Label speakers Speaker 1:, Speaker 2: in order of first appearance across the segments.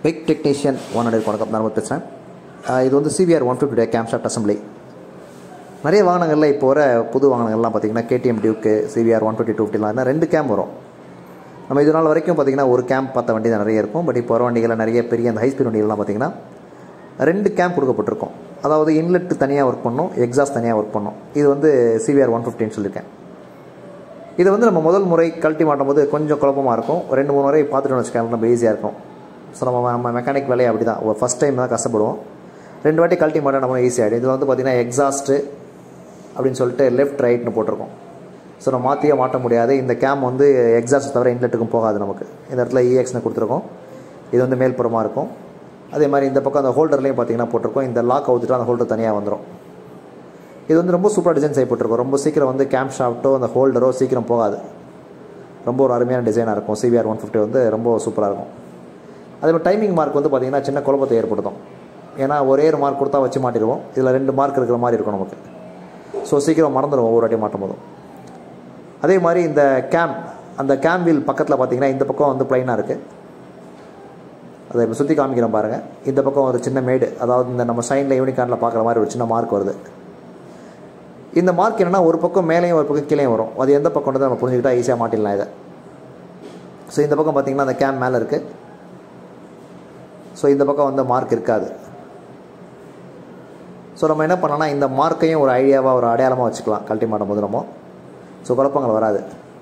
Speaker 1: big technician one hundred வணக்கம் நான் பேசுகிறேன் இது வந்து CVR one fifty camshaft assembly நிறைய வாகனங்களில் இப்போ வர புது வாகனங்கள்லாம் பார்த்தீங்கன்னா கேடிஎம் டியூக்கு சிவிஆர் ஒன் ஃபிஃப்டி டூ ஃபிஃப்டிலாம் ரெண்டு கேம் வரும் நம்ம இது நாள் வரைக்கும் பார்த்தீங்கன்னா ஒரு கேம்ப் பார்த்த வண்டி தான் நிறைய இருக்கும் பட் இப்போ வர வண்டிகளில் நிறைய பெரிய அந்த ஹைஸ்பீட் வண்டிகள்லாம் பார்த்தீங்கன்னா ரெண்டு கேம்ப் கொடுக்கப்பட்டிருக்கும் அதாவது இன்லெட் தனியாக ஒர்க் பண்ணும் எக்ஸாஸ்ட் தனியாக ஒர்க் பண்ணும் இது வந்து சிவிஆர் ஒன் ஃபிஃப்டின்னு சொல்லியிருக்கேன் இது வந்து நம்ம முதல் முறை கழட்டி மாட்டும் போது கொஞ்சம் குழப்பமாக இருக்கும் ரெண்டு மூணு முறை பார்த்துட்டோம்னு வச்சுக்கோங்க நம்ம ஈஸியாக இருக்கும் ஸோ நம்ம நம்ம மெக்கானிக் வேலையை அப்படி தான் ஃபஸ்ட் டைம் தான் கஷ்டப்படுவோம் ரெண்டு வாட்டி கழட்டி மாட்டோம் நம்ம ஈஸியாகிடும் இதில் வந்து பார்த்திங்கன்னா எக்ஸாஸ்ட்டு அப்படின்னு சொல்லிட்டு லெஃப்ட் ரைட்னு போட்டிருக்கோம் ஸோ நம்ம மாற்றியே மாட்ட முடியாது இந்த கேம் வந்து எக்ஸாஸ்ட் தவிர இன்லெட்டுக்கும் போகாது நமக்கு இந்த இடத்துல இஎக்ஸ்னு கொடுத்துருக்கோம் இது வந்து மேல்புறமாக இருக்கும் அதே மாதிரி இந்த பக்கம் அந்த ஹோல்டர்லேயும் பார்த்தீங்கன்னா போட்டிருக்கோம் இந்த லாக் அவுத்துட்டு அந்த ஹோல்டர் தனியாக வந்துடும் இது வந்து ரொம்ப சூப்பராக டிசைன் செய்யப்பட்டிருக்கும் ரொம்ப சீக்கிரம் வந்து கேம் ஷாஃப்ட்டோ அந்த ஹோல்டரோ சீக்கிரம் போகாது ரொம்ப ஒரு அருமையான டிசைனாக இருக்கும் சிவிஆர் ஒன் ஃபிஃப்டி வந்து ரொம்ப சூப்பராக இருக்கும் அதே மாதிரி டைமிங் மார்க் வந்து பார்த்திங்கன்னா சின்ன குழப்பத்தை ஏற்படுத்தும் ஏன்னா ஒரே ஒரு மார்க் கொடுத்தா வச்சு மாட்டிடுவோம் இதில் ரெண்டு மார்க் இருக்கிற மாதிரி இருக்கும் நமக்கு ஸோ சீக்கிரம் மறந்துடும் ஒவ்வொரு வாட்டியும் மாட்டும் போதும் அதே மாதிரி இந்த கேம் அந்த கேம் வீல் பக்கத்தில் பார்த்தீங்கன்னா இந்த பக்கம் வந்து ப்ளைனாக இருக்குது அதை இப்போ சுற்றி காமிக்கிறேன் பாருங்கள் இந்த பக்கம் ஒரு சின்ன மேடு அதாவது இந்த நம்ம சைனில் யூனிகார்னில் பார்க்குற மாதிரி ஒரு சின்ன மார்க் வருது இந்த மார்க் என்னென்னா ஒரு பக்கம் மேலேயும் ஒரு பக்கம் கீழே வரும் அது எந்த பக்கம் நம்ம புரிஞ்சுக்கிட்டா ஈஸியாக மாட்டிடலாம் இதை ஸோ இந்த பக்கம் பார்த்திங்கன்னா அந்த கேம் மேலே இருக்குது ஸோ இந்த பக்கம் வந்து மார்க் இருக்காது ஸோ நம்ம என்ன பண்ணலாம்னா இந்த மார்க்கையும் ஒரு ஐடியாவாக ஒரு அடையாளமாக வச்சுக்கலாம் கழட்டி மாட்டும் போது நம்ம ஸோ குழப்பங்கள் வராது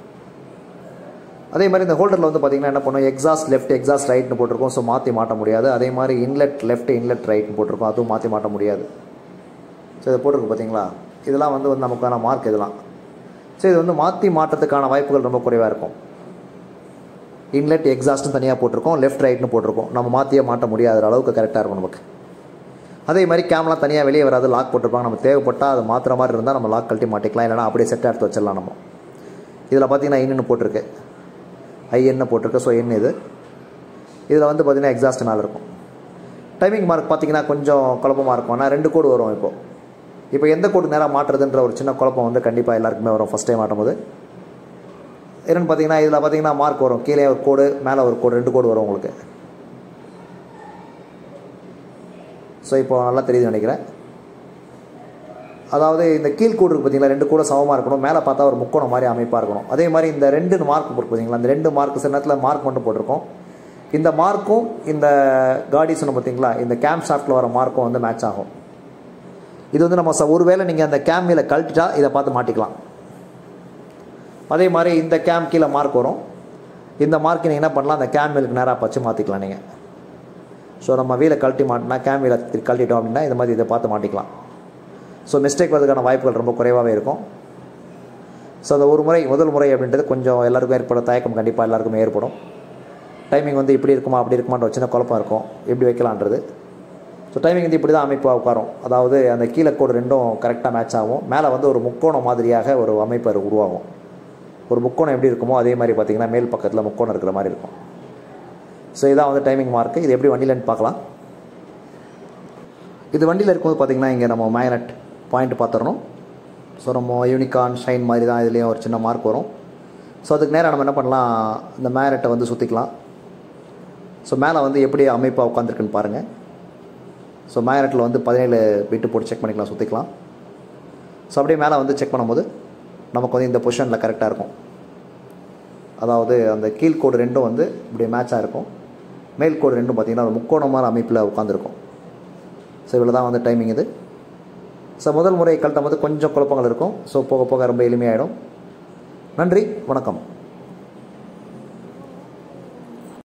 Speaker 1: அதே மாதிரி இந்த ஹோல்டரில் வந்து பார்த்திங்கன்னா என்ன பண்ணும் எக்ஸாஸ்ட் லெஃப்ட் எக்ஸாஸ்ட் ரைட்னு போட்டிருக்கோம் ஸோ மாற்றி மாட்ட முடியாது அதே மாதிரி இன்லெட் லெஃப்ட் இன்லெட் ரைட்னு போட்டிருக்கோம் அதுவும் மாற்றி மாட்ட முடியாது ஸோ இதை போட்டிருக்கு பார்த்தீங்களா இதெல்லாம் வந்து வந்து நமக்கான மார்க் இதெல்லாம் ஸோ இது வந்து மாற்றி மாற்றத்துக்கான வாய்ப்புகள் ரொம்ப குறைவாக இருக்கும் இன்லெட் எக்ஸாஸ்ட்னு தனியாக போட்டிருக்கோம் லெஃப்ட் ரைட்னு போட்டிருக்கோம் நம்ம மாற்றியே மாட்ட முடியாத அளவுக்கு கரெக்டாக இருக்கும் நமக்கு அதே மாதிரி கேம்லாம் தனியாக வெளியே வராது லாக் போட்டிருப்பாங்க நம்ம தேவைப்பட்டால் அது மாற்றுற மாதிரி இருந்தால் நம்ம லாக் கழட்டி மாட்டிக்கலாம் இல்லைனா அப்படியே செட்டாக எடுத்து வச்சிடலாம் நம்ம இதில் பார்த்தீங்கன்னா இன்னும் போட்டிருக்கு ஐஎன்னு போட்டிருக்கு ஸோ என் இது இதில் வந்து பார்த்திங்கன்னா எக்ஸாஸ்ட் மேலே இருக்கும் டைமிங் மார்க் பார்த்தீங்கன்னா கொஞ்சம் குழப்பமாக இருக்கும் ஆனால் ரெண்டு கோடு வரும் இப்போது இப்போ எந்த கோடு நேராக மாட்டுறதுன்ற ஒரு சின்ன குழப்பம் வந்து கண்டிப்பாக எல்லாருக்குமே வரும் ஃபஸ்ட் டைம் மாட்டும் போது என்னென்னு பார்த்தீங்கன்னா இதில் பார்த்தீங்கன்னா மார்க் வரும் கீழே ஒரு கோடு மேலே ஒரு கோடு ரெண்டு கோடு வரும் உங்களுக்கு ஸோ இப்போ நல்லா தெரியுது நினைக்கிறேன் அதாவது இந்த கீழ் கூடு இருக்குது பார்த்தீங்களா ரெண்டு கூட சமமாக இருக்கணும் மேலே பார்த்தா ஒரு முக்கோணம் மாதிரி அமைப்பாக இருக்கணும் அதே மாதிரி இந்த ரெண்டு மார்க் போட்டு பார்த்தீங்களா இந்த ரெண்டு மார்க் சில நேரத்தில் மார்க் மட்டும் போட்டிருக்கோம் இந்த மார்க்கும் இந்த காடி சொன்ன பார்த்தீங்களா இந்த கேம்ப் ஷாஃப்ட்டில் வர மார்க்கும் வந்து மேட்ச் ஆகும் இது வந்து நம்ம ஒருவேளை நீங்கள் அந்த கேம் மேலே கழட்டிட்டா இதை பார்த்து மாட்டிக்கலாம் அதே மாதிரி இந்த கேம் கீழே மார்க் வரும் இந்த மார்க் நீங்கள் என்ன பண்ணலாம் அந்த கேம் மேலுக்கு நேராக பச்சு மாற்றிக்கலாம் நீங்கள் ஸோ நம்ம வீலை கழட்டி மாட்டினா கேம் வீலை கழட்டிட்டோம் அப்படின்னா இந்த மாதிரி இதை பார்த்து மாட்டிக்கலாம் ஸோ மிஸ்டேக் வரதுக்கான வாய்ப்புகள் ரொம்ப குறைவாகவே இருக்கும் ஸோ அந்த ஒரு முறை முதல் முறை அப்படின்றது கொஞ்சம் எல்லாருக்கும் ஏற்படும் தயக்கம் கண்டிப்பாக எல்லாருக்குமே ஏற்படும் டைமிங் வந்து இப்படி இருக்குமா அப்படி இருக்குமான்ற சின்ன குழப்பம் இருக்கும் எப்படி வைக்கலான்றது ஸோ டைமிங் வந்து இப்படி தான் அமைப்பாக உட்காரும் அதாவது அந்த கீழே கோடு ரெண்டும் கரெக்டாக மேட்ச் ஆகும் மேலே வந்து ஒரு முக்கோணம் மாதிரியாக ஒரு அமைப்பு உருவாகும் ஒரு முக்கோணம் எப்படி இருக்குமோ அதே மாதிரி பார்த்திங்கன்னா மேல் பக்கத்தில் முக்கோணம் இருக்கிற மாதிரி இருக்கும் ஸோ இதான் வந்து டைமிங் மார்க்கு இது எப்படி வண்டியிலன்னு பார்க்கலாம் இது வண்டியில் இருக்கும்போது பார்த்திங்கன்னா இங்கே நம்ம மேக்னட் பாயிண்ட் பார்த்துடணும் ஸோ நம்ம யூனிகான் ஷைன் மாதிரி தான் இதுலேயும் ஒரு சின்ன மார்க் வரும் ஸோ அதுக்கு நேராக நம்ம என்ன பண்ணலாம் இந்த மேக்னெட்டை வந்து சுற்றிக்கலாம் ஸோ மேலே வந்து எப்படி அமைப்பாக உட்காந்துருக்குன்னு பாருங்கள் ஸோ மேக்னெட்டில் வந்து பதினேழு பிட்டு போட்டு செக் பண்ணிக்கலாம் சுற்றிக்கலாம் ஸோ அப்படியே மேலே வந்து செக் பண்ணும்போது நமக்கு வந்து இந்த பொசிஷனில் கரெக்டாக இருக்கும் அதாவது அந்த கீழ்கோடு ரெண்டும் வந்து இப்படி மேட்சாக இருக்கும் மேல் கோடு ரெண்டும் பார்த்திங்கன்னா ஒரு முக்கோணமான அமைப்பில் உட்காந்துருக்கும் ஸோ இவ்வளோ தான் வந்து டைமிங் இது ஸோ முதல் முறை கழட்டும் போது கொஞ்சம் குழப்பங்கள் இருக்கும் ஸோ போக போக ரொம்ப எளிமையாயிடும் நன்றி வணக்கம்